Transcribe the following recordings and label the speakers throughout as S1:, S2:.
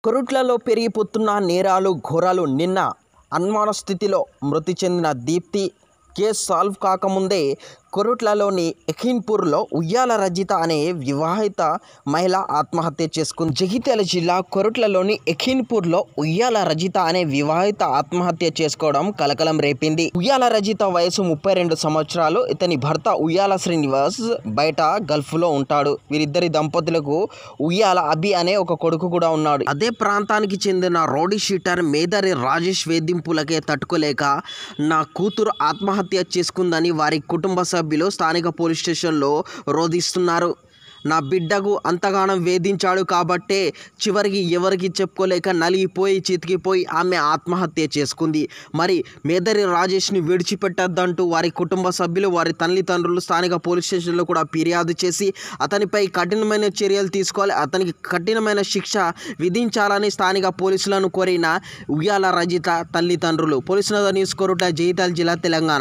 S1: కొరుట్లలో పెరిగిపోతున్న నేరాలు ఘోరాలు నిన్న అనుమాన స్థితిలో మృతి చెందిన దీప్తి కేసు సాల్వ్ కాకముందే కొరుట్లలోని ఎఖిన్పూర్లో ఉయ్యాల రజిత అనే వివాహిత మహిళ ఆత్మహత్య చేసుకుంది జగిత్యాల జిల్లా కొరుట్లలోని ఎఖిన్పూర్లో ఉయ్యాల రజిత అనే వివాహిత ఆత్మహత్య చేసుకోవడం కలకలం రేపింది ఉయ్యాల రజిత వయసు ముప్పై రెండు సంవత్సరాలు ఇతని భర్త ఉయ్యాల శ్రీనివాస్ బయట గల్ఫ్లో ఉంటాడు వీరిద్దరి దంపతులకు ఉయ్యాల అభి అనే ఒక కొడుకు కూడా ఉన్నాడు అదే ప్రాంతానికి చెందిన రౌడీ షీటర్ మేదరి రాజేష్ వేధింపులకే తట్టుకోలేక నా కూతురు ఆత్మహత్య చేసుకుందని వారి కుటుంబ సభ్యులు స్థానిక పోలీస్ స్టేషన్లో రోధిస్తున్నారు నా బిడ్డకు అంతగానం వేధించాడు కాబట్టే చివరికి ఎవరికి చెప్పుకోలేక నలిగిపోయి చితికిపోయి ఆమె ఆత్మహత్య చేసుకుంది మరి మేదరి రాజేష్ని విడిచిపెట్టద్దంటూ వారి కుటుంబ సభ్యులు వారి తల్లిదండ్రులు స్థానిక పోలీస్ స్టేషన్లో కూడా ఫిర్యాదు చేసి అతనిపై కఠినమైన చర్యలు తీసుకోవాలి అతనికి కఠినమైన శిక్ష విధించాలని స్థానిక పోలీసులను కోరిన ఉయ్యాల రజిత తల్లిదండ్రులు పోలీసుల న్యూస్ కోరుట జగిత్యాల జిల్లా తెలంగాణ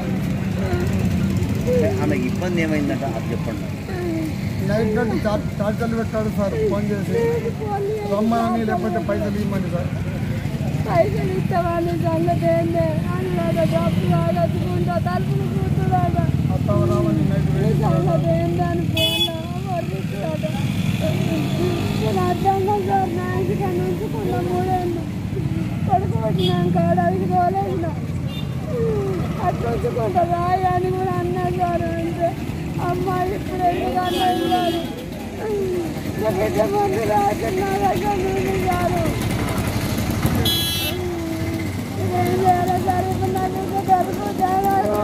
S2: ఆమెకి ఇబ్బంది ఏమైందంట అది చెప్పండి
S3: నైట్ నుండి చార్- టార్చర్లు పెట్టాడు సార్ ఫోన్ చేసి రమ్మని లేకపోతే పైసలు ఇవ్వమని సార్
S4: పైసలు ఇస్తామని సంగతి ఏందే అన్నాడు డబ్బులు ఆడచ్చుకుంటా తలుపులు కూర్చున్నాడు
S3: అత్తావ రామని నైట్
S4: ఈ
S3: వేసి
S4: సంగతి ఏందని ఫోన్లో వర్ణిస్తున్నాడు నేను అర్థంగా సార్ నా ఇంటికి ఉంచుకున్న మూడేళ్ళు కొడుకు వచ్చినాక అడిగి తోలేసిన అట్లా ఉంచుకుంటా రాయి అని కూడా అన్నా సార్ అంటే అమ్మాయి ఇప్పుడు ఎందుకు అన్నది సార్ నా బిడ్డ మంది రాకున్నా దగ్గర నుండి సారు ఇదేం చేయాలి సార్ ఇప్పుడు నాకు ఇంకా డబ్బులు తేలారు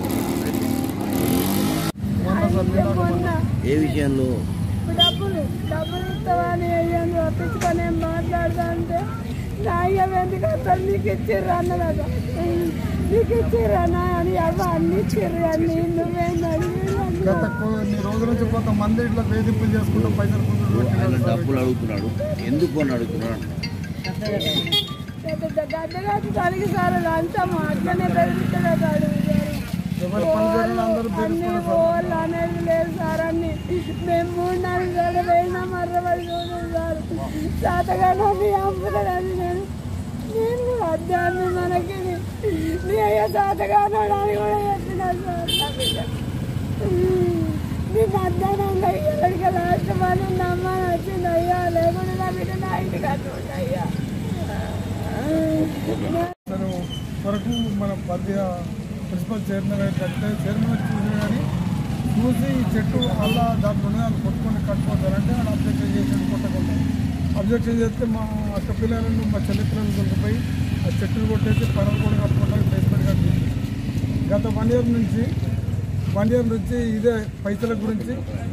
S3: మొన్న సార్ నిన్న
S4: మొన్న
S2: ఏ విషయంలో
S4: డబ్బులు డబ్బులు ఇస్తామని అయ్యాను రప్పించుకొని ఏం మాట్లాడతా అంటే నాయ్యం ఎందుకు అసలు నీకు ఇచ్చిర్రు అన్నదట నీకు ఇచ్చిర్రనా అని అవ్వ అన్ని ఇచ్చిర్రు అన్ని నువ్వేంది అడిగి
S3: గత కొన్ని రోజుల నుంచి కొంతమంది ఇట్లా వేధింపులు చేసుకుంటూ పైసలు కుంటులు
S2: ఆయన
S3: పెట్టినారు సార్
S2: డబ్బులు అడుగుతున్నాడు ఎందుకు అని అడుగుతున్నాడు
S4: గడ్డగాసి కలిగి సార్ లంచం అట్లనే బెదిరించలేదు అడుగుతారు
S3: ఎవరి పని జరిగిన అందరూ
S4: అన్ని
S3: తెలుసుకున్నారు సార్
S4: వాళ్ళు అనేది లేదు సార్ అన్ని మేము మూడు నాలుగు సార్లు పోయినా మర్రబడి చూడండి సార్ శాతగానని అమ్ముతాడని నేను నేను కూడా అద్దాన్ని మనకి నీ అయ్యా శాతగానాడు అని కూడా చెప్పిన సార్ నా బిడ్డ. నీకు అద్దానంగా ఎక్కడికి లాస్ట్ పని నమ్మ వచ్చింది అయ్యా లేకుండా నా బిడ్డ నా ఇంటికి అట్టు అయ్యా
S3: అసలు వరకు మన పద్య ప్రిన్సిపల్ చైర్మన్ కట్టే చైర్మన్ వచ్చి చూసి కానీ చూసి ఈ చెట్టు అలా దాంట్లో ఉన్నది అది కొట్టుకొని కట్టుకోతారంటే ఆయన అబ్జెక్షన్ చేసి కొట్టకుండా అబ్జెక్షన్ చేస్తే మా అక్క పిల్లలను మా చెల్లి పిల్లలు దొరికిపోయి ఆ చెట్టును కొట్టేసి పనులు కూడా కట్టుకోవడానికి బేస్మెంట్ కట్టింది గత వన్ ఇయర్ నుంచి వన్ ఇయర్ నుంచి ఇదే పైసల గురించి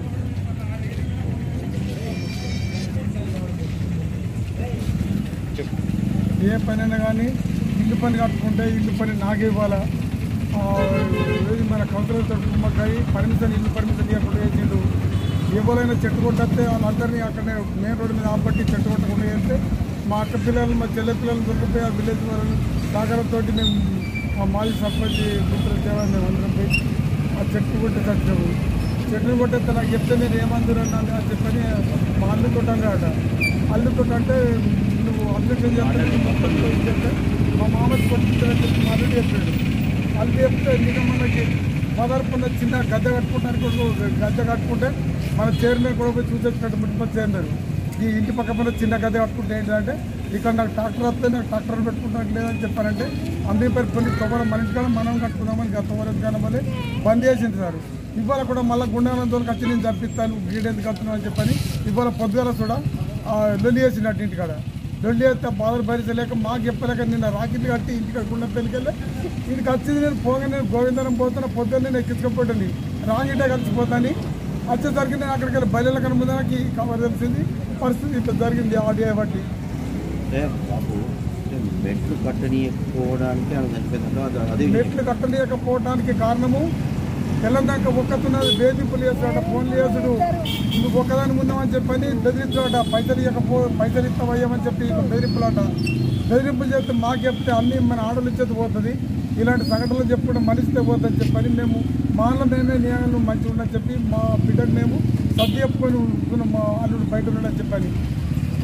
S3: ఏ పనైనా కానీ ఇల్లు పని కట్టుకుంటే ఇల్లు పని నాకే ఇవ్వాలా ఆ, ఏది మన కౌన్సిలర్ తరఫున మాకు పర్మిషన్ ఇల్లు పర్మిషన్ ఇవ్వకుండా చేసిండు ఎవరైనా చెట్టు కొట్టేస్తే వాళ్ళందరినీ అక్కడనే మెయిన్ రోడ్డు మీద ఆపట్టి చెట్టు కొట్టకుండా చేస్తే మా అక్క పిల్లలు మా చెల్లె పిల్లలు దొరికిపోయి ఆ విలేజ్ వాళ్ళని సహకారంతో మేము మా మాజీ సర్పంచ్ మిత్రులు దేవాన్ని మేము అందరం పోయి ఆ చెట్టు కొట్టి కట్టాము చెట్టును కొట్టేస్తే నాకు చెప్తే నేను ఏమందరు అన్నాను అని చెప్పని మా అల్లు కొట్టాను అట అల్లు కొట్టంటే నువ్వు అబ్జెక్షన్ చేస్తే నీకు మొత్తం చెప్తే మా మామకి కొట్టించారని చెప్పి మా అల్లుడు చెప్పాడు అల్లు చెప్తే నిన్న మనకి పదార్పణ చిన్న గద్దె కట్టుకుంటానికి ఒక గద్దె కట్టుకుంటే మన చైర్మన్ కూడా పోయి చూసేసినట్టు మున్సిపల్ చైర్మన్ ఈ ఇంటి పక్క పైన చిన్న గద్దె కట్టుకుంటే ఏంటంటే ఇక్కడ నాకు ట్రాక్టర్ వస్తే నాకు ట్రాక్టర్ పెట్టుకుంటానికి లేదని చెప్పారంటే అంబీ పేరు కొన్ని తొమ్మిది మన ఇంటికాడ మనం కట్టుకుందామని గత వరకు కానీ బంద్ చేసింది సార్ ఇవాళ కూడా మళ్ళీ గుండెలంతో వచ్చి నేను చంపిస్తాను గీడెందుకు కడుతున్నాను అని చెప్పని ఇవాళ పొద్దుగాల కూడా ఆ, లొల్లి వేసినట్టు ఇంటికాడ లొల్లి వేస్తే బాధలు భరించలేక మాకు చెప్పలేక నిన్న రాకెట్లు కట్టి ఇంటికి గుండె పెళ్ళికెళ్ళి ఇంటికి వచ్చింది నేను పోగా నేను గోవిందరం పోతున్నా పొద్దున్న నేను ఎక్కించుకోపోతుంది రాంగిటే కలిసిపోతాను వచ్చేసరికి నేను అక్కడికి వెళ్ళి బయలు కన్నా ముందు నాకు ఈ కవర్ తెలిసింది పరిస్థితి ఇట్లా జరిగింది ఆడియో బట్టి
S2: అంటే బాబు అంటే మెట్లు కట్టనీయకపోవడానికి ఆమె చనిపోయిందంట అది- అది
S3: మెట్లు కట్టలేకపోవడానికి కారణము తెలంగాణ ఒక్కతున్నది వేధింపులు చేస్తాడ ఫోన్లు చేసుడు నువ్వు ఒక్కదాని ముందామని చెప్పని బెదిరించాడ పైసలు ఇవ్వకపో పైసలు ఇస్తావయ్యమని చెప్పి బెదిరింపులాట బెదిరింపులు చేస్తే మాకు చెప్తే అన్ని మన ఆడలు ఇచ్చేది పోతుంది ఇలాంటి సంఘటనలు చెప్పుకుంటే మనిషితే పోతుందని చెప్పని మేము మాలో మేమే నియమాలు మంచిగా ఉండని చెప్పి మా బిడ్డకు మేము సర్ది చెప్పుకొని ఉంటున్నాం మా అల్లుడు బయట ఉండని చెప్పని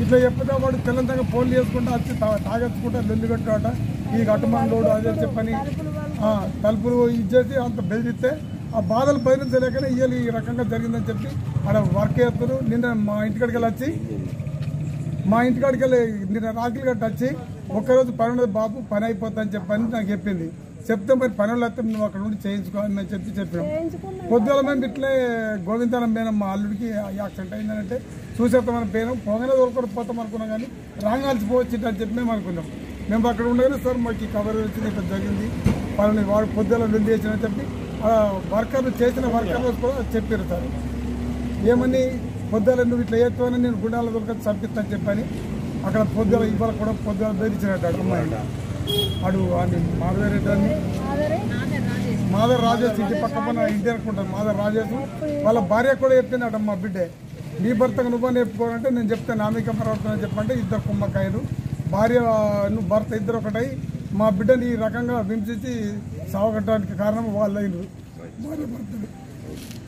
S3: ఇట్లా చెప్పితే వాడు తెల్లంతగా ఫోన్లు చేసుకుంటా వచ్చి తా- తాగెత్తుకుంటా లొల్లి పెట్టుకోట ఈ గట్టుమండోడు అదే చెప్పని ఆ, తలుపులు ఇచ్చేసి అంత బెదిరిస్తే ఆ బాధలు భరించలేకనే ఇయ్యాలి ఈ రకంగా జరిగిందని చెప్పి ఆడ వర్క్ చేస్తారు నిన్న మా ఇంటికాడికి వెళ్ళి వచ్చి మా ఇంటికాడికి వెళ్ళి నిన్న రాత్రి గట్ట వచ్చి ఒక్కరోజు పని ఉండదు బాబు పని అయిపోతుందని చెప్పని నాకు చెప్పింది చెప్తే మరి పనులు వస్తే నువ్వు అక్కడ నుండి చేయించుకోవాలని అని చెప్పి చెప్పినాం
S4: చేయించుకున్నాం
S3: పొద్దుల మేము ఇట్లే గోవిందాలం పోయినాం మా అల్లుడికి యాక్సిడెంట్ అయిందంటే చూసేస్తామని పోయినాం పోగానే దొరకడం పోతాం అనుకున్నాం కానీ రాంగాల్సి పోవచ్చు అని చెప్పి మేము అనుకున్నాం మేము అక్కడ ఉండగానే సార్ మాకు ఈ కవర్ వచ్చింది ఇక్కడ జరిగింది వాళ్ళని వాడు పొద్దుల వెళ్ళి చేసిన చెప్పి ఆ వర్కర్లు చేసిన వర్కర్లు కూడా చెప్పారు సార్ ఏమని పొద్దుల నువ్వు ఇట్లా చేస్తావని నేను గుండాల దొరకదు చంపిస్తాను చెప్పని అక్కడ పొద్దుల ఇవాళ కూడా పొద్దుల బెదిరించినట్టు అటు అమ్మాయి అడు అని మాధవరెడ్డి అని
S4: ఆదరే
S3: మాధవ్ రాజేష్ ఇంటి పక్క పైన ఇంటి అనుకుంటాను మాధవ్ రాజేష్ వాళ్ళ భార్య కూడా చెప్పిందట మా బిడ్డే నీ భర్తకు నువ్వు చెప్పుకోవాలంటే నేను చెప్తాను నామిక ప్రవర్తన చెప్పంటే ఇద్దరు కుమ్మకాయలు భార్య నువ్వు భర్త ఇద్దరు ఒకటై మా బిడ్డని ఈ రకంగా హింసించి సావగట్టడానికి కారణం వాళ్ళు అయినరు భార్య భర్తలు